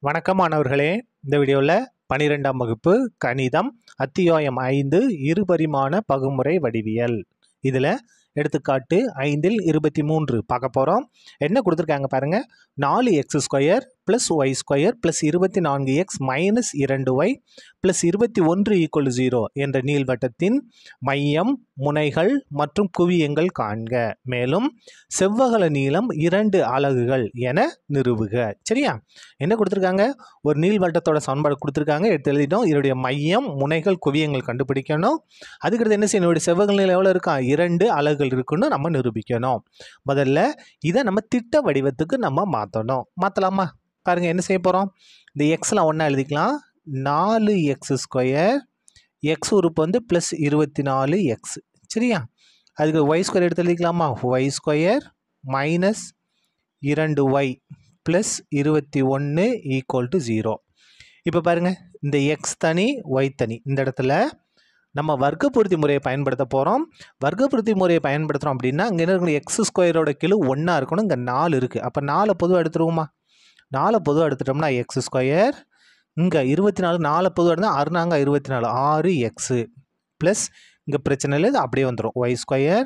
வணக்கம் மாணவர்களே இந்த வீடியோவில் பனிரெண்டாம் வகுப்பு கணிதம் அத்தியாயம் ஐந்து இருபரிமாண பகுமுறை வடிவியல் இதில் எடுத்துக்காட்டு ஐந்தில் இருபத்தி மூன்று பார்க்க போகிறோம் என்ன கொடுத்துருக்காங்க பாருங்கள் நாலு x square plus y square plus இருபத்தி நான்கு எக்ஸ் மைனஸ் இரண்டு ஒய் ப்ளஸ் இருபத்தி ஒன்று ஈக்குவல் ஜீரோ என்ற நீள்வட்டத்தின் மையம் முனைகள் மற்றும் குவியங்கள் காண்க மேலும் செவ்வகல நீளம் இரண்டு அலகுகள் என நிறுவுக சரியா என்ன கொடுத்துருக்காங்க ஒரு நீள்வட்டத்தோட சமன்பாடு கொடுத்துருக்காங்க எடுத்து எழுதிட்டோம் இதனுடைய மையம் முனைகள் குவியங்கள் கண்டுபிடிக்கணும் அதுக்கடுத்து என்ன செய்யணும் இதனுடைய செவ்வக நீளம் எவ்வளோ இருக்கா இரண்டு அலகுகள் இருக்குன்னு நம்ம நிரூபிக்கணும் முதல்ல இதை நம்ம திட்ட வடிவத்துக்கு நம்ம மாற்றணும் மாற்றலாமா பாருங்க என்ன செய்ய போகிறோம் இந்த எக்ஸில் ஒன்றா எழுதிக்கலாம் நாலு எக்ஸ் ஸ்கொயர் எக்ஸ் உறுப்பு வந்து ப்ளஸ் இருபத்தி நாலு எக்ஸ் சரியா அதுக்கு ஒய் ஸ்கொயர் எடுத்து எழுதிக்கலாமா ஒய் ஸ்கொயர் மைனஸ் இரண்டு ஒய் ப்ளஸ் இருபத்தி ஒன்று ஈக்குவல் டு ஜீரோ இப்போ பாருங்கள் இந்த எக்ஸ் தனி ஒய் தனி இந்த இடத்துல நம்ம வர்க்கபூர்த்தி முறையை பயன்படுத்த போகிறோம் வர்க்கபூர்த்தி முறையை பயன்படுத்துகிறோம் அப்படின்னா இங்கே என்ன இருக்கணும் எக்ஸ் ஸ்கொயரோட கிலோ ஒன்றா இருக்கணும் இங்கே நாலு இருக்குது அப்போ நாலை பொதுவாக எடுத்துருவோமா நாலை பொதுவாக எடுத்துட்டோம்னா எக்ஸ் ஸ்கொயர் இங்கே இருபத்தி நாலு நாலு பொதுவாக இருந்தால் அறுநாங்க இருபத்தி நாலு ஆறு எக்ஸு ப்ளஸ் இங்கே பிரச்சனை இல்லை இது அப்படியே வந்துடும் ஒய் ஸ்கொயர்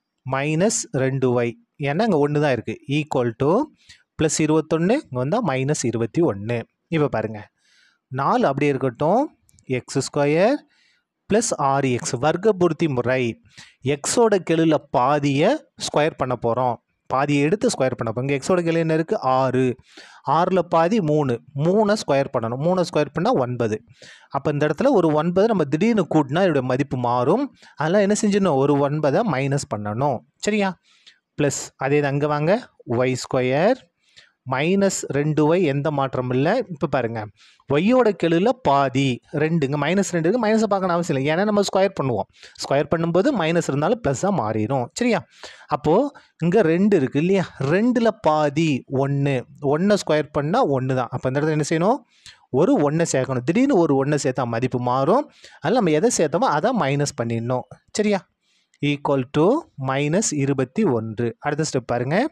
மைனஸ் ரெண்டு ஒய் ஏன்னா இங்கே ஒன்று தான் இருக்குது ஈக்குவல் டு ப்ளஸ் இருபத்தொன்று இங்கே வந்தால் மைனஸ் இருபத்தி ஒன்று இப்போ பாருங்கள் நாலு அப்படியே இருக்கட்டும் எக்ஸ் ஸ்கொயர் ப்ளஸ் ஆறு எக்ஸ் வர்க்கபூர்த்தி முறை எக்ஸோட கெழுல பாதியை ஸ்கொயர் பண்ண போகிறோம் பாதியை எடுத்து ஸ்கொயர் பண்ண போகிறோம் இங்கே எக்ஸோட கெழு என்ன இருக்குது ஆறு ஆறில் பாதி மூணு மூணை ஸ்கொயர் பண்ணணும் மூணை ஸ்கொயர் பண்ணால் ஒன்பது அப்போ இந்த இடத்துல ஒரு ஒன்பது நம்ம திடீர்னு கூட்டினா இதோட மதிப்பு மாறும் அதெல்லாம் என்ன செஞ்சிடணும் ஒரு ஒன்பதை மைனஸ் பண்ணணும் சரியா ப்ளஸ் அதே இது அங்கே வாங்க ஒய் ஸ்கொயர் மைனஸ் ரெண்டு ஒய் எந்த மாற்றமும் இல்லை இப்போ பாருங்கள் ஒய்யோட கெழுல பாதி ரெண்டுங்க மைனஸ் ரெண்டு இருக்குது மைனஸை பார்க்கணும் அவசியம் இல்லை ஏன்னா நம்ம ஸ்கொயர் பண்ணுவோம் ஸ்கொயர் பண்ணும்போது மைனஸ் இருந்தாலும் ப்ளஸ்ஸாக மாறிடும் சரியா அப்போது இங்கே ரெண்டு இருக்குது இல்லையா ரெண்டில் பாதி ஒன்று ஒன்றை ஸ்கொயர் பண்ணால் ஒன்று தான் அப்போ இந்த இடத்துல என்ன செய்யணும் ஒரு ஒன்றை சேர்க்கணும் திடீர்னு ஒரு ஒன்றை சேர்த்தா மதிப்பு மாறும் அதில் நம்ம எதை சேர்த்தோமோ அதை மைனஸ் பண்ணிடணும் சரியா ஈக்குவல் டு மைனஸ் இருபத்தி ஒன்று அடுத்த ஸ்டெப் பாருங்கள்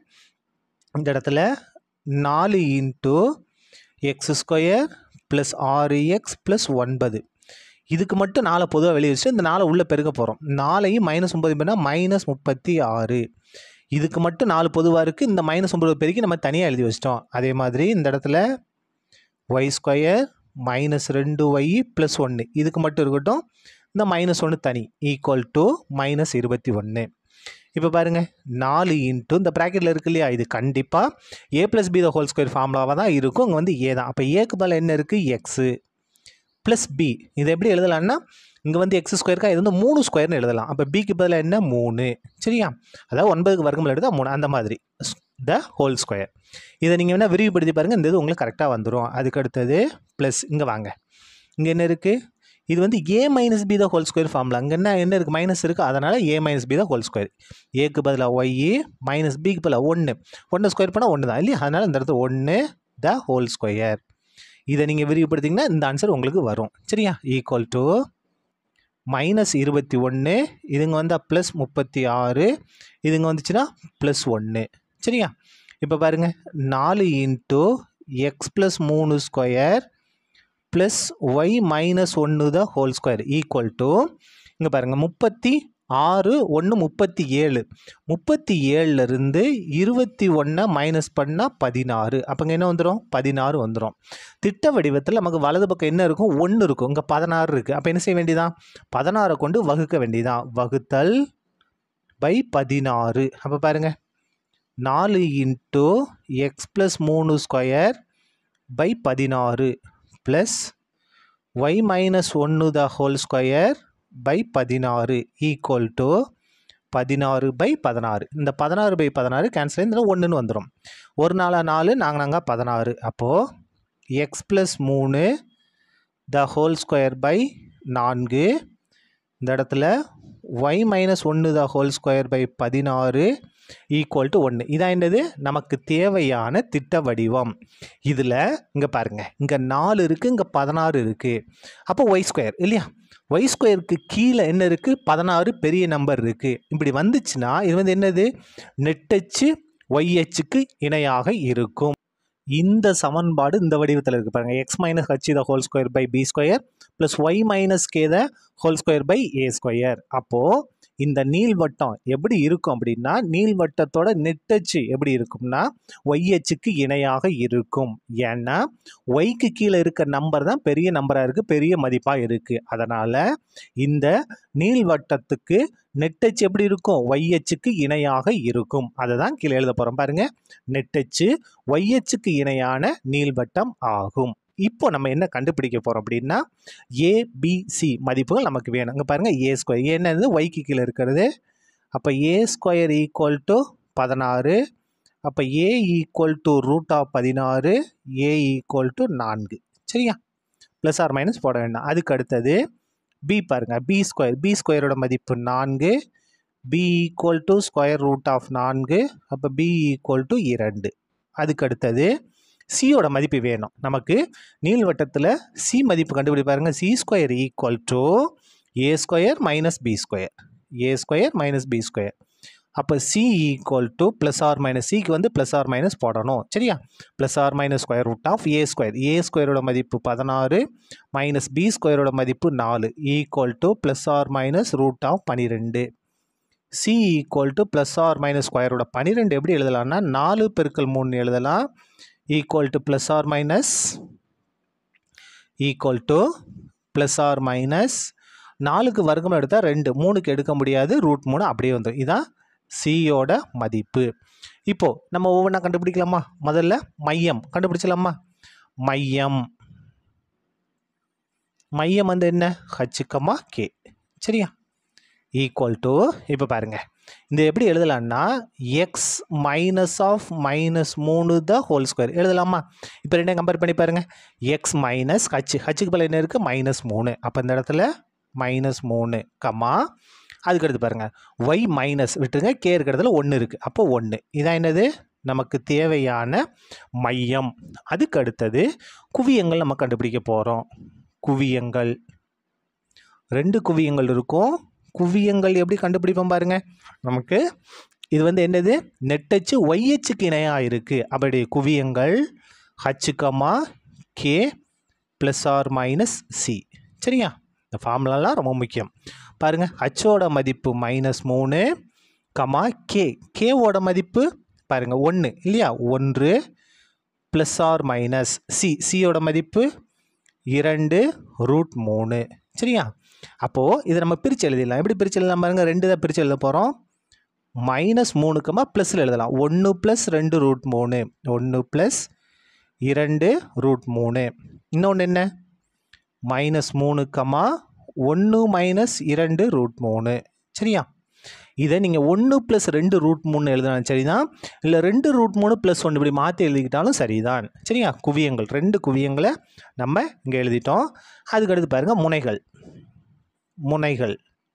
இந்த இடத்துல நாலு இன்ட்டு எக்ஸ் ஸ்கொயர் ப்ளஸ் ஆறு எக்ஸ் ப்ளஸ் ஒன்பது இதுக்கு மட்டும் நாலை பொதுவாக வெளியே வச்சுட்டு இந்த நாலை உள்ளே பெருக்க போகிறோம் நாலையும் மைனஸ் ஒம்பது பண்ணால் மைனஸ் முப்பத்தி ஆறு இதுக்கு மட்டும் நாலு பொதுவாக இருக்குது இந்த மைனஸ் ஒம்பது பெருக்கி நம்ம தனியாக எழுதி வச்சிட்டோம் அதே மாதிரி இந்த இடத்துல ஒய் ஸ்கொயர் மைனஸ் ரெண்டு ஒய் ப்ளஸ் ஒன்று இதுக்கு மட்டும் இருக்கட்டும் இந்த மைனஸ் ஒன்று தனி ஈக்குவல் டு மைனஸ் இருபத்தி ஒன்று இப்போ பாருங்கள் நாலு இன்ட்டு இந்த ப்ராக்கெட்டில் இருக்கு இல்லையா இது கண்டிப்பாக a plus b the whole square ஃபார்முலாவாக தான் இருக்கும் இங்கே வந்து ஏ தான் அப்போ ஏக்கு பதில் என்ன இருக்குது எக்ஸு ப்ளஸ் பி இதை எப்படி எழுதலாம்னா இங்கே வந்து எக்ஸ் ஸ்கொயருக்கா இது வந்து மூணு ஸ்கொயர்னு எழுதலாம் அப்போ பிக்கு பதில் என்ன மூணு சரியா அதாவது ஒன்பதுக்கு வர்க்கமில் எடுத்தால் மூணு அந்த மாதிரி த ஹோல் ஸ்கொயர் இதை நீங்கள் வேணால் விரிவுபடுத்தி பாருங்கள் இந்த இது உங்களுக்கு கரெக்டாக வந்துடும் அதுக்கு அடுத்தது ப்ளஸ் இங்கே வாங்க இங்கே என்ன இருக்குது இது வந்து a minus b the whole square formula அங்கே என்ன என்ன இருக்குது மைனஸ் இருக்குது அதனால் a minus b the whole square ஏக்கு பதிலாக ஒய் மைனஸ் பிக்கு பதிலாக ஒன்று ஒன்று ஸ்கொயர் பண்ணால் ஒன்று தான் இல்லையா அதனால் இந்த இடத்துல ஒன்று த ஹோல் ஸ்கொயர் இதை நீங்கள் விரிவுபடுத்திங்கன்னா இந்த ஆன்சர் உங்களுக்கு வரும் சரியா ஈக்குவல் டு மைனஸ் இருபத்தி ஒன்று இதுங்க வந்தால் ப்ளஸ் முப்பத்தி ஆறு இதுங்க வந்துச்சுன்னா ப்ளஸ் ஒன்று சரியா இப்போ பாருங்கள் நாலு இன்ட்டு எக்ஸ் ப்ளஸ் மூணு ஸ்கொயர் ப்ளஸ் ஒய் மைனஸ் ஒன்று தான் ஹோல் ஸ்கொயர் ஈக்குவல் டு இங்கே பாருங்கள் முப்பத்தி ஆறு ஒன்று முப்பத்தி ஏழு முப்பத்தி ஏழுலேருந்து இருபத்தி ஒன்றை மைனஸ் பண்ணால் பதினாறு அப்போங்க என்ன வந்துடும் பதினாறு வந்துடும் திட்ட வடிவத்தில் நமக்கு வலது பக்கம் என்ன இருக்கும் ஒன்று இருக்கும் இங்கே பதினாறு இருக்குது அப்போ என்ன செய்ய வேண்டியதான் பதினாறை கொண்டு வகுக்க வேண்டியதான் வகுத்தல் பை பதினாறு அப்போ பாருங்கள் நாலு இன்ட்டு எக்ஸ் ப்ளஸ் மூணு ஸ்கொயர் பை பதினாறு ப்ளஸ் ஒய் மைனஸ் ஒன்று த ஹோல் ஸ்கொயர் பை பதினாறு ஈக்குவல் டு பதினாறு பை பதினாறு இந்த பதினாறு பை பதினாறு கேன்சல் இந்த ஒன்றுன்னு வந்துடும் ஒரு நாளாக நாலு நாங்கள் நாங்கள் பதினாறு அப்போது எக்ஸ் ப்ளஸ் மூணு த ஹோல் ஸ்கொயர் பை நான்கு இந்த இடத்துல ஒய் மைனஸ் ஒன்று த ஹோல் ஸ்கொயர் பை பதினாறு ஈக்குவல் டு ஒன்று இதான் என்னது நமக்கு தேவையான திட்ட வடிவம் இதில் இங்கே பாருங்கள் இங்கே நாலு இருக்குது இங்கே பதினாறு இருக்குது அப்போ ஒய் ஸ்கொயர் இல்லையா ஒய் ஸ்கொயருக்கு கீழே என்ன இருக்குது பதினாறு பெரிய நம்பர் இருக்குது இப்படி வந்துச்சுன்னா இது வந்து என்னது நெட்டச்சு ஒய்ஹெச்சுக்கு இணையாக இருக்கும் இந்த சமன்பாடு இந்த வடிவத்தில் இருக்குது பாருங்கள் x minus h the whole square by b square plus y minus k the whole square by a square அப்போது இந்த நீள்வட்டம் எப்படி இருக்கும் அப்படின்னா நீள்வட்டத்தோட நெட்டச்சு எப்படி இருக்கும்னா ஒய்ஹெச்சுக்கு இணையாக இருக்கும் ஏன்னா ஒய்க்கு கீழே இருக்க நம்பர் தான் பெரிய நம்பராக இருக்குது பெரிய மதிப்பாக இருக்குது அதனால் இந்த நீள்வட்டத்துக்கு நெட்டச்சு எப்படி இருக்கும் ஒய்ஹெச்சுக்கு இணையாக இருக்கும் அதை தான் கீழே எழுத போகிறோம் பாருங்கள் நெட்டச்சு ஒய்ஹெச்சுக்கு இணையான நீள்வட்டம் ஆகும் இப்போ நம்ம என்ன கண்டுபிடிக்க போகிறோம் அப்படின்னா ஏபிசி மதிப்புகள் நமக்கு வேணும் இங்கே பாருங்கள் ஏ ஸ்கொயர் என்னது ஒய்க்கு கீழே இருக்கிறது அப்போ ஏ ஸ்கொயர் ஈக்குவல் டு பதினாறு அப்போ a equal to root of பதினாறு ஏ ஈக்குவல் டு நான்கு சரியா ப்ளஸ் ஆர் மைனஸ் போட வேண்டாம் அதுக்கு அடுத்தது பி பாருங்கள் பி ஸ்கொயர் பி ஸ்கொயரோட மதிப்பு நான்கு b equal to square root of நான்கு அப்போ பி ஈக்குவல் டு இரண்டு அதுக்கு அடுத்தது சியோட மதிப்பு வேணும் நமக்கு நீள்வட்டத்தில் சி மதிப்பு கண்டுபிடி பாருங்க c square equal to a square minus b square a square minus b square அப்போ c equal to plus r minus சிக்கு வந்து ப்ளஸ் ஆர் மைனஸ் போடணும் சரியா plus r minus square root of a square a ஸ்கொயரோட மதிப்பு பதினாறு minus b ஸ்கொயரோட மதிப்பு நாலு equal to plus r minus root of பன்னிரெண்டு c equal to plus r minus ஸ்கொயரோட பன்னிரெண்டு எப்படி எழுதலாம்னா நாலு பெருக்கல் மூணு எழுதலாம் equal to plus r minus equal to plus r minus நாலுக்கு வர்க்கம் எடுத்தால் ரெண்டு மூணுக்கு எடுக்க முடியாது ரூட் மூணு அப்படியே வந்துடும் இதான் சியோட மதிப்பு இப்போது நம்ம ஒவ்வொன்றா கண்டுபிடிக்கலாமா முதல்ல மையம் கண்டுபிடிச்சலாமா மையம் மையம் வந்து என்ன ஹச்சுக்கமா கே சரியா ஈக்குவல் டு இப்போ பாருங்கள் இந்த எப்படி எழுதலாம்னா எக்ஸ் மைனஸ் ஆஃப் மைனஸ் மூணு த ஹோல் ஸ்கொயர் எழுதலாமா இப்போ ரெண்டையும் கம்பேர் பண்ணி பாருங்கள் எக்ஸ் மைனஸ் ஹச் ஹச்சுக்கு பல என்ன இருக்குது மைனஸ் மூணு அப்போ இந்த இடத்துல மைனஸ் மூணு கம்மா அதுக்கடுத்து பாருங்கள் ஒய் மைனஸ் விட்டுருங்க கே இருக்கிற இடத்துல ஒன்று இருக்குது அப்போ ஒன்று இதான் என்னது நமக்கு தேவையான மையம் அதுக்கு அடுத்தது குவியங்கள் நம்ம கண்டுபிடிக்க போகிறோம் குவியங்கள் ரெண்டு குவியங்கள் இருக்கும் குவியங்கள் எப்படி கண்டுபிடிப்போம் பாருங்க நமக்கு இது வந்து என்னது நெட்டச்சு ஒய்ஹெச்சுக்கு இணையாக இருக்குது அப்படி குவியங்கள் ஹச்சுக்கமா k plus r minus c சரியா இந்த ஃபார்முலாலாம் ரொம்ப முக்கியம் பாருங்கள் ஹச்சோட மதிப்பு மைனஸ் மூணு கமா கே கேவோட மதிப்பு பாருங்கள் ஒன்று இல்லையா ஒன்று ப்ளஸ் ஆர் மைனஸ் சி சியோட மதிப்பு இரண்டு ரூட் மூணு சரியா அப்போது இதை நம்ம பிரித்து எழுதிடலாம் எப்படி பிரித்து எழுதலாம் பாருங்க ரெண்டு தான் பிரித்து எழுத போகிறோம் மைனஸ் மூணுக்கமா ப்ளஸில் எழுதலாம் ஒன்று ப்ளஸ் ரெண்டு ரூட் மூணு ஒன்று ப்ளஸ் இரண்டு ரூட் மூணு இன்னொன்று என்ன மைனஸ் மூணுக்கமா ஒன்று மைனஸ் இரண்டு ரூட் மூணு சரியா இதை நீங்கள் ஒன்று ப்ளஸ் ரெண்டு ரூட் மூணு எழுதினாலும் சரிதான் இல்லை ரெண்டு ரூட் மூணு ப்ளஸ் ஒன்று இப்படி மாற்றி எழுதிக்கிட்டாலும் சரிதான் சரியா குவியங்கள் ரெண்டு குவியங்களை நம்ம இங்கே எழுதிட்டோம் அதுக்கடுத்து பாருங்கள் முனைகள் முனைகள்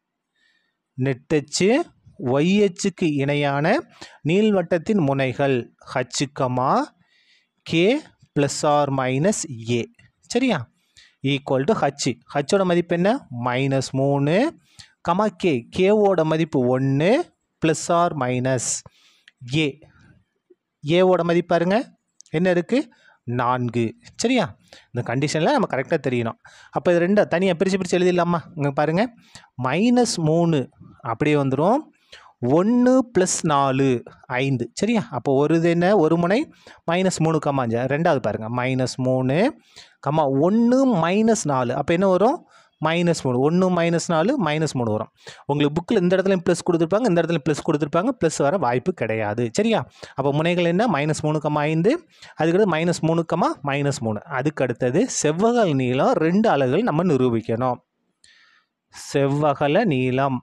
நெட்டச்சு ஒய்ஹெச்சுக்கு இணையான நீள்வட்டத்தின் முனைகள் ஹச்சுக்கமா k plus r minus a சரியா ஈக்குவல் டு ஹச்சு ஹச்சோட மதிப்பு என்ன மைனஸ் மூணு கமா கே கேவோட மதிப்பு ஒன்று ப்ளஸ் ஆர் மைனஸ் ஏ ஏவோட மதிப்பு பாருங்க என்ன இருக்குது நான்கு சரியா இந்த கண்டிஷனில் நம்ம கரெக்டாக தெரியணும் அப்போ இது ரெண்டா தனியாக பிரித்து பிரித்து எழுதிடலாமா இங்கே பாருங்கள் மைனஸ் மூணு அப்படியே வந்துடும் ஒன்று ப்ளஸ் நாலு ஐந்து சரியா அப்போ ஒரு இது என்ன ஒரு முனை மைனஸ் மூணு கம்மா அஞ்சு ரெண்டாவது பாருங்கள் மைனஸ் மூணு கம்மா ஒன்று மைனஸ் நாலு அப்போ என்ன வரும் மைனஸ் மூணு ஒன்று மைனஸ் நாலு மைனஸ் மூணு வரும் உங்களுக்கு புக்கில் இந்த இடத்துலையும் ப்ளஸ் கொடுத்துருப்பாங்க இந்த இடத்துல ப்ளஸ் கொடுத்துருப்பாங்க ப்ளஸ் வர வாய்ப்பு கிடையாது சரியா அப்போ முனைகள் என்ன மைனஸ் மூணு கம்மா ஐந்து அதுக்கடுத்து மைனஸ் மூணு கம்மா மைனஸ் மூணு அதுக்கு அடுத்தது செவ்வகல் நீளம் ரெண்டு அலகுகள் நம்ம நிரூபிக்கணும் செவ்வகல நீளம்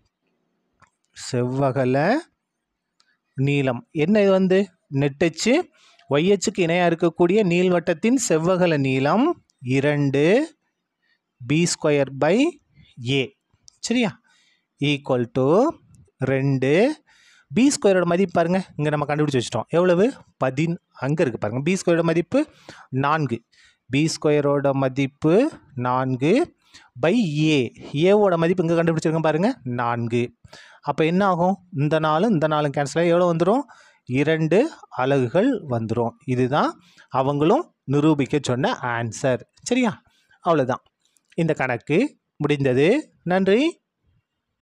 செவ்வகல நீளம் என்ன இது வந்து நெட்டச்சு ஒய்ஹெச்சுக்கு இணையாக இருக்கக்கூடிய நீள்வட்டத்தின் செவ்வகல நீளம் இரண்டு பி ஸ்கொயர் பை ஏ சரியா ஈக்குவல் டு ரெண்டு பி ஸ்கொயரோட மதிப்பு பாருங்க இங்கே நம்ம கண்டுபிடிச்சி வச்சிட்டோம் எவ்வளவு பதின் அங்கே இருக்குது பாருங்கள் பி ஸ்கொயரோட மதிப்பு நான்கு பி ஸ்கொயரோட மதிப்பு நான்கு பை ஏ ஏவோட மதிப்பு இங்கே கண்டுபிடிச்சிருக்கோம் பாருங்கள் நான்கு அப்போ என்ன ஆகும் இந்த நாளும் இந்த நாளும் கேன்சல் ஆகி எவ்வளோ வந்துடும் இரண்டு அலகுகள் வந்துடும் இதுதான் அவங்களும் நிரூபிக்க சொன்ன ஆன்சர் சரியா அவ்வளோதான் இந்த கணக்கு முடிந்தது நன்றி